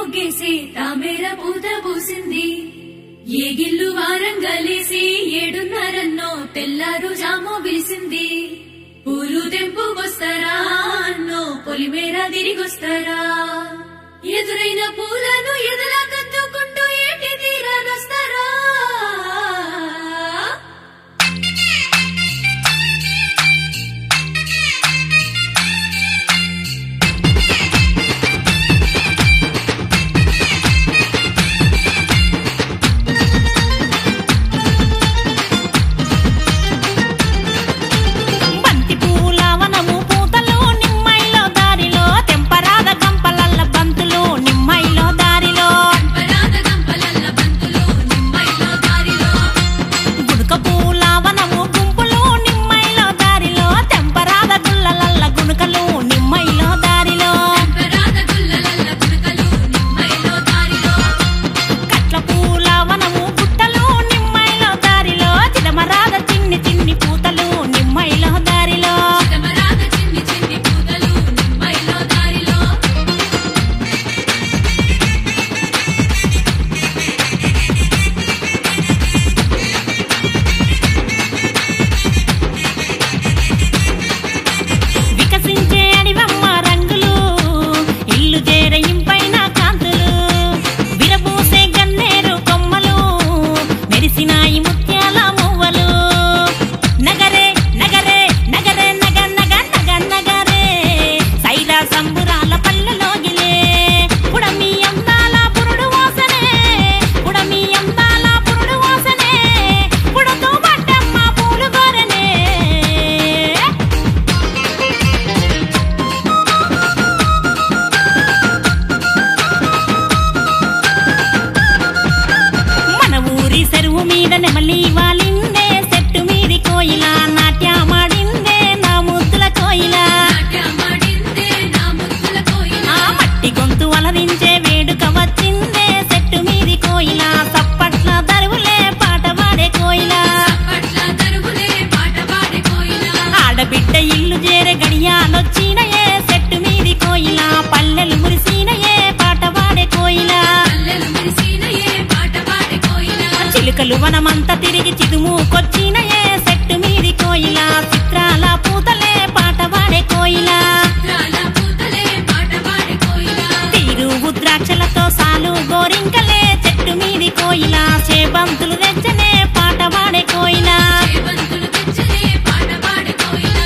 మొగ్గేసి తామేర పూత పూసింది ఏగిల్లు వారం గలేసి ఏడున్నరన్నో తెల్లారు జామో విరిసింది పూలు తెంపుకొస్తారా అన్నో పొలిమేర తిరిగొస్తారా ఎదురైన పూలను ఎదులా కత్తుకుంటూ ఏటి తీరనొస్తారా బంతి పూల వనము పూతలు నిమ్మైలో దారిలో తెంపరాద గంపలల్ల బంతులు నిమ్మైలో దారిలో పరాద గంపలల్ల బంతులు నిమ్మైలో దారిలో గుడుక పూల వనము గుంపులు నిమ్మైలో దారిలో తెంపరాద గుల్లలల్ల గుణకలు నిమ్మైలో దారిలో పరాద గుల్లలల్ల గుణకలు నిమ్మైలో దారిలో కట్ల పూల వనము గుట్టలు నిమ్మైలో దారిలో చిదమరాద చిన్ని చిన్ని పూతలు నిమ్మైలో దారిలో చిదమరాద చిన్ని చిన్ని పూతలు నిమ్మైలో దారిలో వికసించే అడివమ్మ రంగులు ఇల్లు చేరయింపైన కాంతులు విరబూసే గన్నేరు కొమ్మలు మెరిసినాయి ముత్యాల మువ్వలు నగరే నగరే నగరే నగ నగ నగ నగరే సైరా సంబురాల పల్లెలోగిలే పుడమి అందాల పురుడు వాసనే పుడమి అందాల పురుడు వాసనే పుడతో పట్టమ్మ పూలు గోరనే మన ఊరి చెరువు మీద నెమలి వాలిందే చెట్టు మీది కోయిల నాట్యమాడిందే నా ముద్దుల కోయిల నాట్యమాడిందే నా ముద్దుల కోయిల ఆ మట్టి గొంతు అలరించే వేడుక వచ్చిందే చెట్టు మీది కోయిల సప్పట్ల దరువులే పాట పాడే కోయిల పట్ల దరువులే పాట పాడే కోయిల ఆడబిడ్డ ఇల్లు చేరే గడియాలొచ్చినయే చెట్టు మీది కోయిల పల్లెలు మురిసినయే పాట పాడే కోయిల పల్లెలు మెరిసినయే పాట పాడే కోయిల చిలుకలు వనమంతా తిరిగి చిదుముకొచ్చినయే చెట్టు మీది కోయిల చిత్రాల పూతలే పాట పాడే కోయిల చిత్రాల పూతలే పాట పాడే కోయిల తీరు ఉద్రాక్షలతో సాలు గోరింకలే చెట్టు మీది కోయిల చేబంతులు రెచ్చనే పాట పాడే కోయిల చేబంతులు తెచ్చలే పాట పాడే కోయిల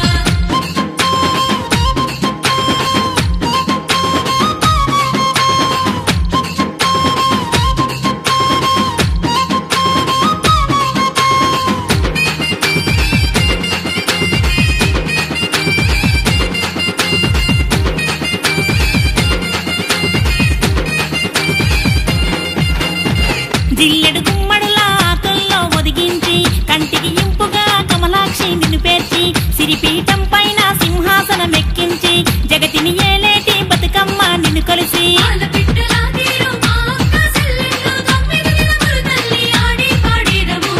జిల్లెడు గుమ్మడుల ఆకుల్లో ఒదిగించి కంటికి ఇంపుగా కమలాక్షి నిన్ను పేర్చి సిరిపీఠం పైన సింహాసనం ఎక్కించి జగతిని ఏలేటి బతుకమ్మ నిన్ను కొలిసి పాల పిట్టలా తీరు మా అక్క చెల్లెళ్ళు తొమ్మిది దినములు తల్లి ఆడి పాడిరము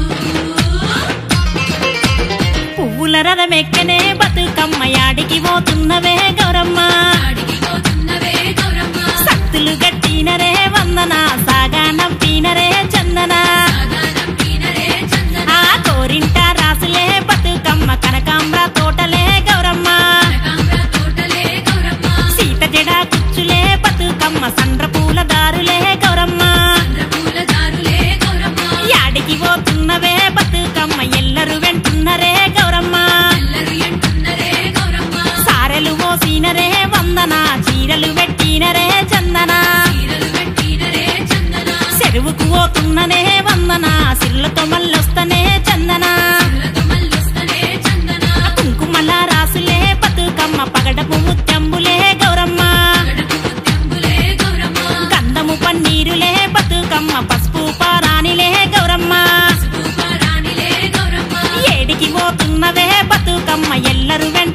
పువ్వుల రథమెక్కనే బతుకమ్మ యాడికి పోతున్నవే గౌరమ్మ ఆడికి పోతున్నవే గౌరమ్మ సత్తులు గట్టినరే వందన సాగా నంపినరే చందన సాగారం పీనరే చందన ఆ కోరింట రాసులే బతుకమ్మ కనకాంబర తోటలే గౌరమ్మ కనకాంబర తోటలే గౌరమ్మ సీత జడ కుచ్చులే బతుకమ్మ సండ్ర పూల దారులే గౌరమ్మ చంద్రపూల దారులే గౌరమ్మ యాడికి పోతున్నవే బతుకమ్మ ఎల్లరు వెంటున్నరే గౌరమ్మ ఎల్లరు ఎంటున్నరే గౌరమ్మ సారెలు పోసినరే వందన చీరలు పెట్టినరే చందన చీరలు పెట్టినరే చందన చెరువుకు పోతున్ననే వందన సిర్లతో మళ్ళొస్తనే చందన పుల్లతో మల్లొస్తనే చందన కుంకుమల రాసులే బతుకమ్మ పగడపు ముత్యంబులే గౌరమ్మ గడపు ముత్యంబులే గౌరమ్మ గంధము పన్నీరులే బతుకమ్మ పసుపు పారానిలే గౌరమ్మ పసుపు రాణిలే గౌరమ్మ ఏడికి పోతున్నవే బతుకమ్మ ఎల్లరు వెంట